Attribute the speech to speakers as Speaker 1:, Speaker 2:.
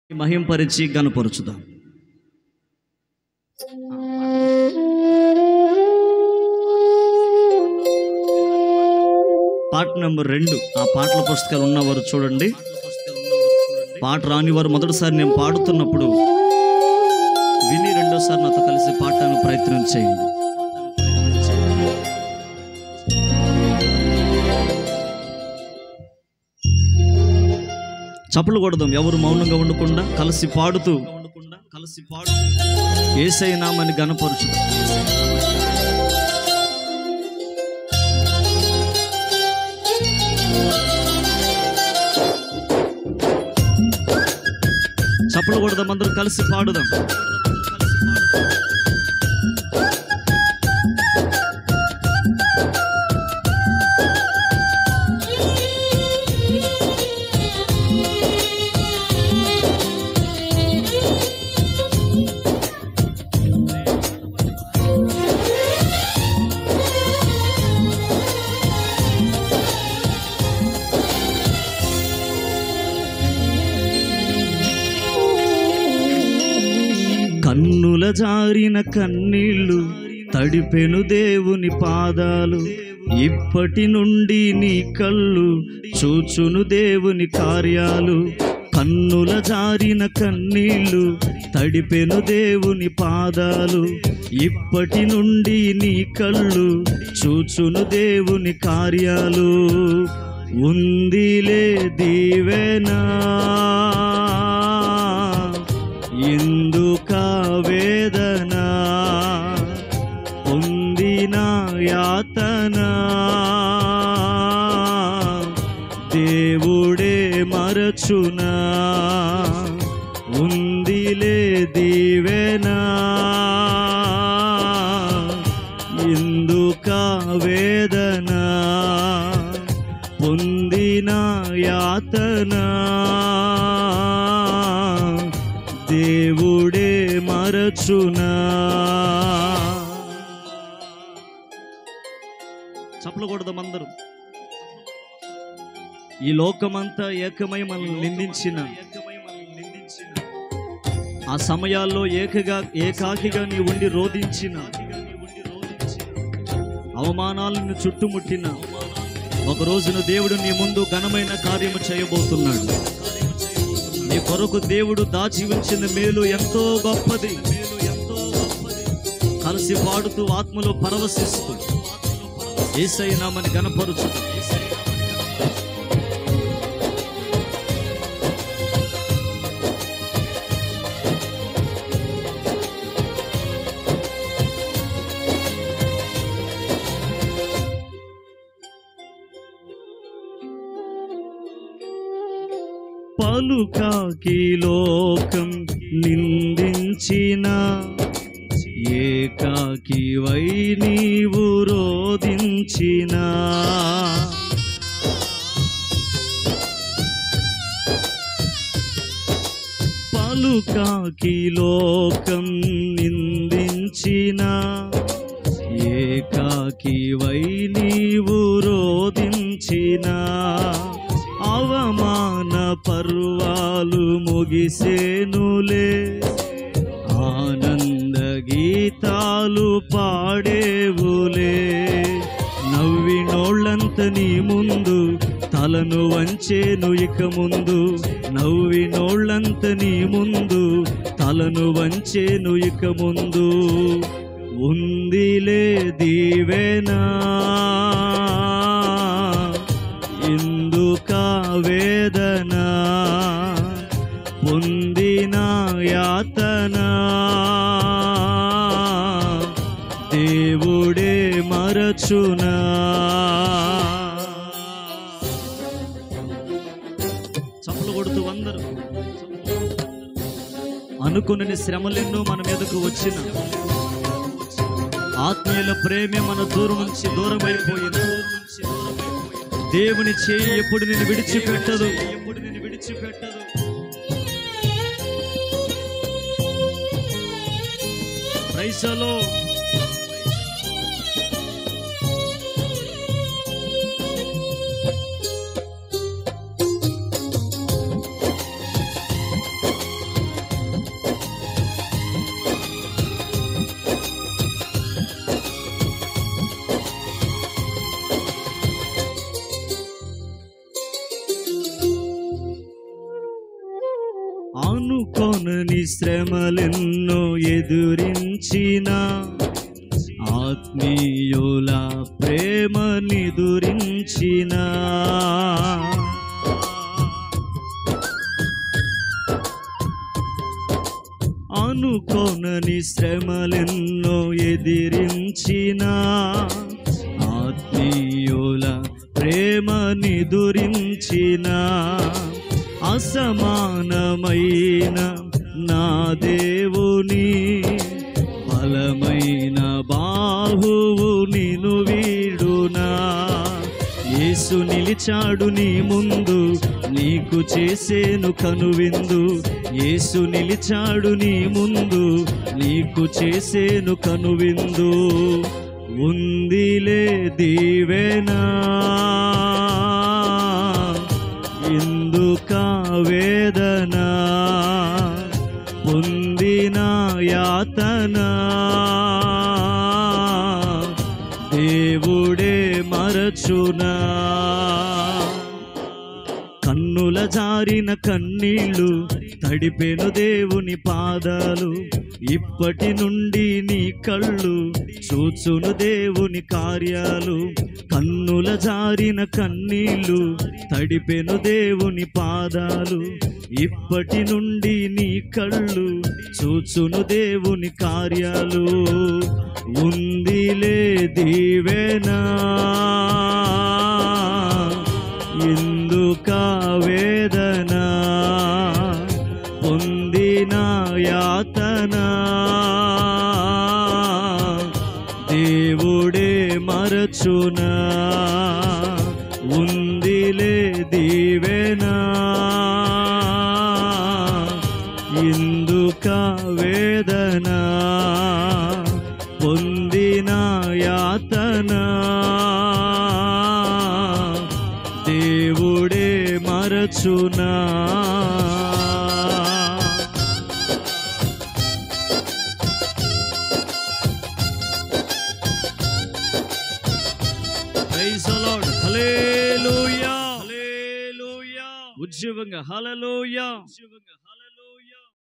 Speaker 1: మహింపరిచి గనపరుచుదాం పాట నెంబర్ రెండు ఆ పాటల పుస్తకాలు ఉన్నవారు చూడండి పాట రాని వారు మొదటిసారి నేను పాడుతున్నప్పుడు విని రెండోసారి నాతో కలిసి పాడటానికి ప్రయత్నం చేయండి చప్పలు కొడదాం ఎవరు మౌనంగా ఉండకుండా కలిసి పాడుతూ కలిసి పాడుతూ ఏసై నామని గనపరుచు చప్పలు కొడదాం అందరూ కలిసి పాడుదాం కన్నుల జారిన కన్నీళ్లు తడిపెను దేవుని పాదాలు ఇప్పటి నుండి నీ కళ్ళు చూచును దేవుని కార్యాలు కన్నుల జారిన కన్నీళ్లు తడిపెను దేవుని పాదాలు ఇప్పటి నుండి నీ కళ్ళు చూచును దేవుని కార్యాలు ఉందిలే దీవెనా ఎందుక వేదన పొందిన యాతన దేవుడే మరచునా ఉందిలే దీవెనా ఎందుక వేదన పొందిన యాతన దేవుడే మరచునా చప్పలు కొడదాం అందరూ ఈ లోకమంతా ఏకమై మనల్ని నిందించిన ఆ సమయాల్లో ఏకగా ఏకాకిగా నీ ఉండి రోధించిన అవమానాలను చుట్టుముట్టిన ఒక రోజున దేవుడు నీ ముందు ఘనమైన కార్యము చేయబోతున్నాడు నీ కొరకు దేవుడు దాచి ఉంచిన మేలు ఎంతో గొప్పది కలిసి పాడుతూ ఆత్మలో పరవశిస్తూ ఏసై నామని గనపరుచు పలుకాకి లోకం నిందించిన ఏకాకి వై నీవు రోధించిన పలుకాకి లోకం నిందించిన ఏకాకి వై నీవు రోధించిన అవమాన పర్వాలు ముగిసేనులే ఆనంద గీతాలు పాడేవులే నవ్వినోళ్ళంత నీ ముందు తలను వంచేను ఇక ముందు నవ్వినోళ్ళంత నీ ముందు తలను వంచేను ఇక ముందు ఉందిలే దీవెనా ఎందుక వేదన పొందిన యాతన దేవుడే మరచునా చప్పలు కొడుతూ అందరూ అనుకుని శ్రమలెన్నో మన మీదకు వచ్చిన ఆత్మీయుల ప్రేమే మన దూరం నుంచి దూరమైపోయింది దేవుని చేయి ఎప్పుడు నేను విడిచిపెట్టదు ఎప్పుడు నేను విడిచిపెట్టదు ప్రైసలో అనుకొనని శ్రమలెన్నో ఎదురించిన ఆత్మీయుల ప్రేమ నిదురించిన అనుకొనని శ్రమలెన్నో ఎదిరించిన ఆత్మీయుల ప్రేమ నిదురించిన అసమానమైన నా దేవుని బలమైన బాహువు నిను వీడునా యేసు నిలిచాడు నీ ముందు నీకు చేసేను కనువిందు యేసు నిలిచాడు నీ ముందు నీకు చేసేను కనువిందు ఉందిలే దీవెనా ఇందుక వేదన పొందిన యాతన దేవుడే మరచునా కన్నుల జారిన కన్నీళ్ళు తడిపెను దేవుని పాదాలు ఇప్పటి నుండి నీ కళ్ళు చూచును దేవుని కార్యాలు కన్నుల జారిన కన్నీళ్ళు తడిపెను దేవుని పాదాలు ఇప్పటి నుండి నీ కళ్ళు చూచును దేవుని కార్యాలు ఉందిలే దీవెనా ఎందుక వేదన పొందిన యాతన దేవుడే మరచునా ఉందిలే దీవెనా ఇందుక వేదన పొందిన యాతన దేవుడే మరచునా Praise the Lord. Hallelujah. Hallelujah. ఉజ్జీవంగా hallelujah